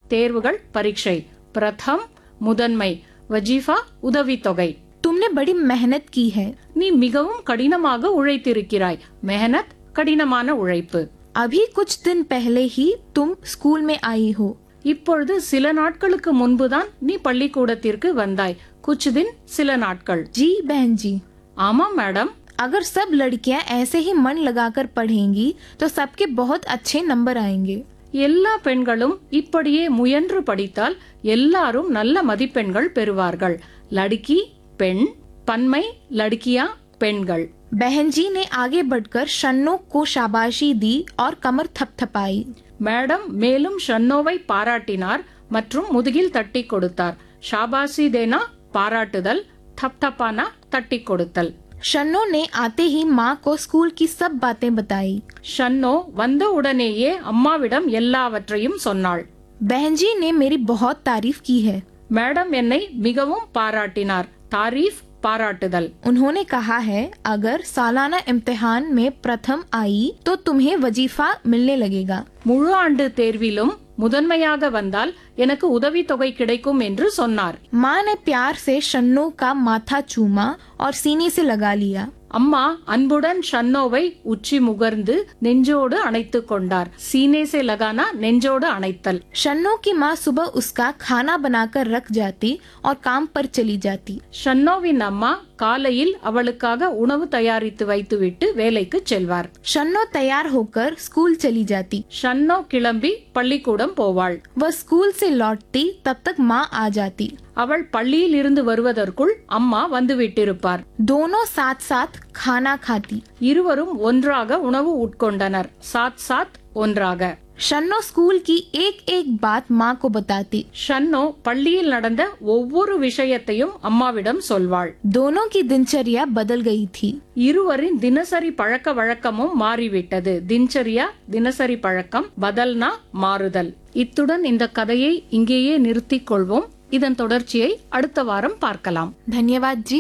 தேர்வுகள் பரீட்சை பிரதம் முதன்மை வஜீஃபா உதவித்தொகை तुमने बड़ी मेहनत की है நீ மிகவும் கடினமாக உழைத்திருக்கிறாய் மெஹனத் கடினமான உழைப்பு अभी कुछ दिन पहले ही तुम स्कूल में आई हो இப்பொழுது சில நாட்களுக்கு முன்புதான் நீ பள்ளிக்கூடத்திற்கு வந்தாய் குச்சுதின் சில நாட்கள் जी बहन जी ஆமா மேடம் अगर सब लड़कियां ऐसे ही मन लगाकर पढ़ेंगी तो सबके बहुत अच्छे नंबर आएंगे எல்லா பெண்களும் இப்படியே முயன்று படித்தால் எல்லாரும் நல்ல மதிப்பெண்கள் பெறுவார்கள் லடுக்கி பெண் பன்மை லடுக்கியா பெண்கள் बहन जी ने आगे बढ़कर शन्नो को शाबाशी दी और कमर थपथपाई மேடம் மேலும் ஷன்னோவை பாராட்டினார் மற்றும் முதுகில் தட்டி கொடுத்தார் ஷாபாசி தேனா பாராட்டுதல் தப்தப்பானா தட்டி கொடுத்தல் शन्नो ने आते ही माँ को स्कूल की सब बातें बताई ஷன்னோ வந்த உடனேயே அம்மாவிடம் எல்லாவற்றையும் சொன்னாள் बहन जी ने मेरी बहुत तारीफ की है மேடம் என்னை மிகவும் பாராட்டினார் தாரீஃப் பாராட்டுதல் उन्होंने कहा है अगर सालाना इम्तिहान में प्रथम आई तो तुम्हें वजीफा मिलने लगेगा முழு ஆண்டு தேர்விலும் முதன்மையாக வந்தால் எனக்கு உதவித்தொகை கிடைக்கும் என்று சொன்னார் माँ ने प्यार से शन्नो का माथा चूमा और सीने से लगा लिया அம்மா அன்புடன் ஷன்னோவை உச்சி முகர்ந்து நெஞ்சோடு அணைத்துக் கொண்டார் சீனேசே லகானா நெஞ்சோடு அணைத்தல் शन्नो की माँ सुबह उसका खाना बनाकर रख जाती और काम पर चली जाती ஷன்னோவின் அம்மா காலையில் அவளுக்காக உணவு தயாரித்து வைத்துவிட்டு வேலைக்கு செல்வார் शन्नो तैयार होकर स्कूल चली जाती ஷன்னோ கிளம்பி பள்ளிக்கூடம் போவாள் वह स्कूल से लौटती तब तक माँ आ जाती அவள் பள்ளியில் இருந்து வருவதற்குள் அம்மா வந்து விட்டிருப்பார் दोनों साथ साथ खाना खाती இருவரும் ஒன்றாக உணவு உட்கொண்டனர் சாத் சாத் ஒன்றாக शन्नो स्कूल की एक एक बात माँ को बताती ஷன்னோ பள்ளியில் நடந்த ஒவ்வொரு விஷயத்தையும் அம்மாவிடம் சொல்வாள் दोनों की दिनचर्या बदल गई थी இருவரின் தினசரி பழக்க வழக்கமும் மாறிவிட்டது தினச்சரியா தினசரி பழக்கம் பதல்னா மாறுதல் இத்துடன் இந்த கதையை இங்கேயே நிறுத்திக் கொள்வோம் இதன் தொடர்ச்சியை அடுத்த வாரம் பார்க்கலாம் धन्यवाद जी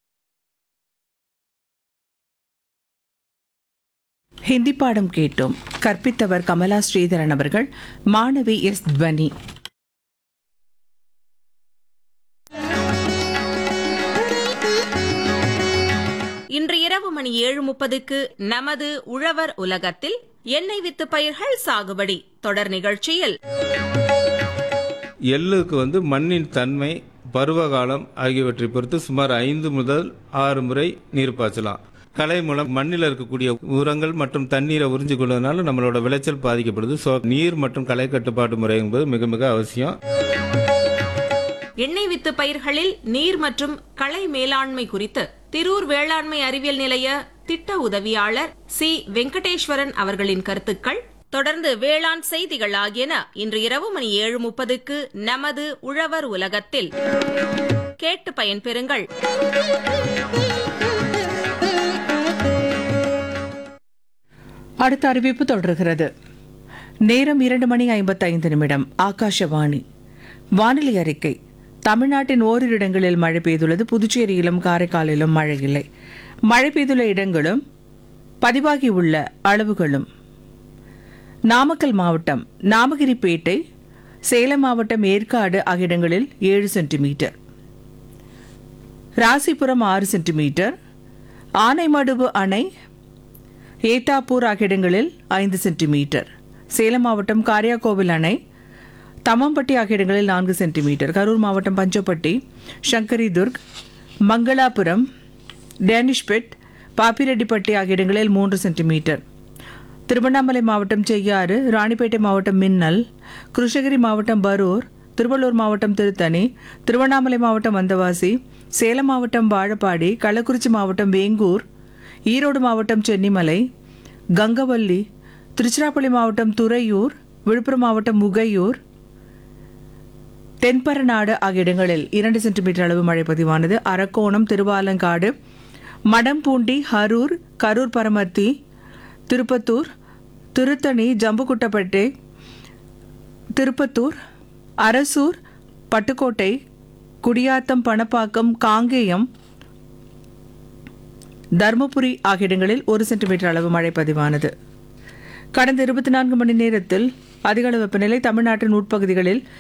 ஹிந்தி பாடம் கேட்டோம் கற்பித்தவர் கமலா ஸ்ரீதரன் அவர்கள் மாணவி எஸ் துவனி இன்று இரவு மணி ஏழு முப்பதுக்கு நமது உழவர் உலகத்தில் எண்ணெய் வித்து பயிர்கள் சாகுபடி தொடர் நிகழ்ச்சியில் எள்ளுக்கு வந்து மண்ணின் தன்மை பருவகாலம் ஆகியவற்றை பொறுத்து சுமார் ஐந்து முதல் ஆறு முறை நீர் பாய்ச்சலாம் களை மூலம் மண்ணில் இருக்கக்கூடிய உரங்கள் மற்றும் தண்ணீரை உறிஞ்சு கொள்வதனால நம்மளோட விளைச்சல் பாதிக்கப்படுது ஸோ நீர் மற்றும் களை கட்டுப்பாட்டு முறை என்பது மிக மிக அவசியம் எண்ணெய் வித்து பயிர்களில் நீர் மற்றும் களை மேலாண்மை குறித்து திரூர் வேளாண்மை அறிவியல் நிலைய திட்ட உதவியாளர் சி வெங்கடேஸ்வரன் அவர்களின் கருத்துக்கள் தொடர்ந்து வேளாண் செய்திகள் ஆகியன இன்று இரவு மணி ஏழு முப்பதுக்கு நமது உழவர் உலகத்தில் கேட்டு பயன்பெறுங்கள் அடுத்த அறிவிப்பு தொடர்கிறது நேரம் இரண்டு மணி ஐம்பத்தைந்து நிமிடம் ஆகாஷவாணி வானிலை அறிக்கை தமிழ்நாட்டின் ஓரிரு இடங்களில் மழை பெய்துள்ளது புதுச்சேரியிலும் காரைக்காலிலும் மழை இல்லை மழை பெய்துள்ள இடங்களும் பதிவாகியுள்ள அளவுகளும் நாமக்கல் மாவட்டம் நாமகிரிப்பேட்டை சேலம் மாவட்டம் ஏற்காடு ஆகிய இடங்களில் ஏழு சென்டிமீட்டர் ராசிபுரம் ஆறு சென்டிமீட்டர் ஆனைமடுவு அணை ஏத்தாப்பூர் ஆகிய இடங்களில் ஐந்து சென்டிமீட்டர் சேலம் மாவட்டம் காரியாகோவில் அணை தம்மம்பட்டி ஆகிய இடங்களில் நான்கு சென்டிமீட்டர் கரூர் மாவட்டம் பஞ்சப்பட்டி சங்கரிதுர்க் மங்களாபுரம் டேனிஷ்பெட் பாப்பிரெட்டிப்பட்டி ஆகிய இடங்களில் மூன்று சென்டிமீட்டர் திருவண்ணாமலை மாவட்டம் செய்யாறு ராணிப்பேட்டை மாவட்டம் மின்னல் கிருஷ்ணகிரி மாவட்டம் பரூர் திருவள்ளூர் மாவட்டம் திருத்தணி திருவண்ணாமலை மாவட்டம் வந்தவாசி சேலம் மாவட்டம் வாழப்பாடி கள்ளக்குறிச்சி மாவட்டம் வேங்கூர் ஈரோடு மாவட்டம் சென்னிமலை கங்கவல்லி திருச்சிராப்பள்ளி மாவட்டம் துறையூர் விழுப்புரம் மாவட்டம் முகையூர் தென்பரநாடு ஆகிய இடங்களில் இரண்டு சென்டிமீட்டர் அளவு மழை பதிவானது அரக்கோணம் திருவாலங்காடு மடம்பூண்டி ஹரூர் கரூர் பரமத்தி திருப்பத்தூர் திருத்தணி ஜம்புக்குட்டப்பட்டு திருப்பத்தூர் அரசூர் பட்டுக்கோட்டை குடியாத்தம் பணப்பாக்கம் காங்கேயம் தருமபுரி ஆகிய இடங்களில் ஒரு சென்டிமீட்டர் அளவு மழை பதிவானது கடந்த இருபத்தி நான்கு மணி நேரத்தில் அதிக அளவு வெப்பநிலை தமிழ்நாட்டின் உட்பகுதிகளில்